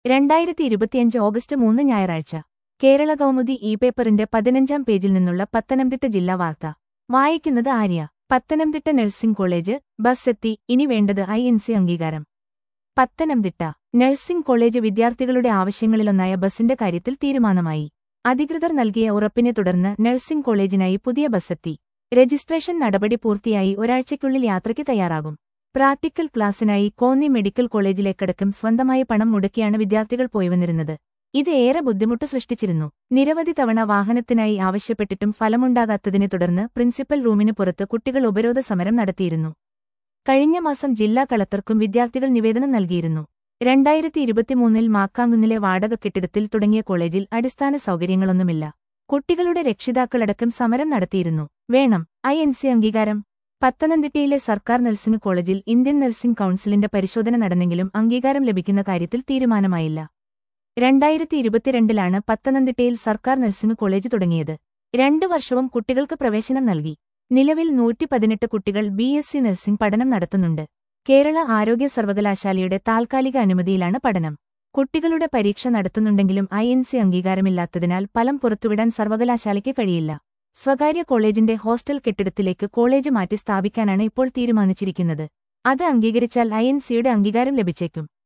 രണ്ടായിരത്തി ഇരുപത്തിയഞ്ച് ഓഗസ്റ്റ് മൂന്ന് ഞായറാഴ്ച കേരള കൗമുദി ഇ പേപ്പറിന്റെ പതിനഞ്ചാം പേജിൽ നിന്നുള്ള പത്തനംതിട്ട ജില്ലാ വാർത്ത വായിക്കുന്നത് Arya Pathanamthitta nursing college bus എത്തി ഇനി വേണ്ടത് ഐ എൻ സി അംഗീകാരം പത്തനംതിട്ട നഴ്സിംഗ് കോളേജ് വിദ്യാർത്ഥികളുടെ ആവശ്യങ്ങളിലൊന്നായ ബസിന്റെ കാര്യത്തിൽ തീരുമാനമായി അധികൃതർ നൽകിയ ഉറപ്പിനെ തുടർന്ന് നഴ്സിംഗ് കോളേജിനായി പുതിയ ബസ്സെത്തി രജിസ്ട്രേഷൻ നടപടി പൂർത്തിയായി ഒരാഴ്ചയ്ക്കുള്ളിൽ യാത്രയ്ക്ക് തയ്യാറാകും പ്രാക്ടിക്കൽ ക്ലാസ്സിനായി കോന്നി മെഡിക്കൽ കോളേജിലേക്കടക്കം സ്വന്തമായി പണം മുടക്കിയാണ് വിദ്യാർത്ഥികൾ പോയിവന്നിരുന്നത് ഇത് ഏറെ ബുദ്ധിമുട്ട് സൃഷ്ടിച്ചിരുന്നു നിരവധി തവണ വാഹനത്തിനായി ആവശ്യപ്പെട്ടിട്ടും ഫലമുണ്ടാകാത്തതിനെ തുടർന്ന് പ്രിൻസിപ്പൽ റൂമിന് പുറത്ത് കുട്ടികൾ ഉപരോധ സമരം നടത്തിയിരുന്നു കഴിഞ്ഞ മാസം ജില്ലാ കളക്ടർക്കും വിദ്യാർത്ഥികൾ നിവേദനം നൽകിയിരുന്നു രണ്ടായിരത്തി ഇരുപത്തിമൂന്നിൽ മാക്കാങ്കുന്നിലെ വാടക കെട്ടിടത്തിൽ തുടങ്ങിയ കോളേജിൽ അടിസ്ഥാന സൗകര്യങ്ങളൊന്നുമില്ല കുട്ടികളുടെ രക്ഷിതാക്കളടക്കം സമരം നടത്തിയിരുന്നു വേണം ഐ എൻ സി അംഗീകാരം പത്തനംതിട്ടയിലെ സർക്കാർ നഴ്സിംഗ് കോളേജിൽ ഇന്ത്യൻ നഴ്സിംഗ് കൗൺസിലിന്റെ പരിശോധന നടന്നെങ്കിലും അംഗീകാരം ലഭിക്കുന്ന കാര്യത്തിൽ തീരുമാനമായില്ല രണ്ടായിരത്തി ഇരുപത്തിരണ്ടിലാണ് പത്തനംതിട്ടയിൽ സർക്കാർ നഴ്സിംഗ് കോളേജ് തുടങ്ങിയത് രണ്ടു വർഷവും കുട്ടികൾക്ക് പ്രവേശനം നൽകി നിലവിൽ നൂറ്റി പതിനെട്ട് കുട്ടികൾ ബി എസ് സി നഴ്സിംഗ് പഠനം നടത്തുന്നുണ്ട് കേരള ആരോഗ്യ സർവകലാശാലയുടെ താൽക്കാലിക അനുമതിയിലാണ് പഠനം കുട്ടികളുടെ പരീക്ഷ നടത്തുന്നുണ്ടെങ്കിലും ഐ എൻ സി അംഗീകാരമില്ലാത്തതിനാൽ ഫലം പുറത്തുവിടാൻ സർവകലാശാലയ്ക്ക് കഴിയില്ല സ്വകാര്യ കോളേജിന്റെ ഹോസ്റ്റൽ കെട്ടിടത്തിലേക്ക് കോളേജ് മാറ്റി സ്ഥാപിക്കാനാണ് ഇപ്പോൾ തീരുമാനിച്ചിരിക്കുന്നത് അത് അംഗീകരിച്ചാൽ ഐ എൻ സിയുടെ അംഗീകാരം ലഭിച്ചേക്കും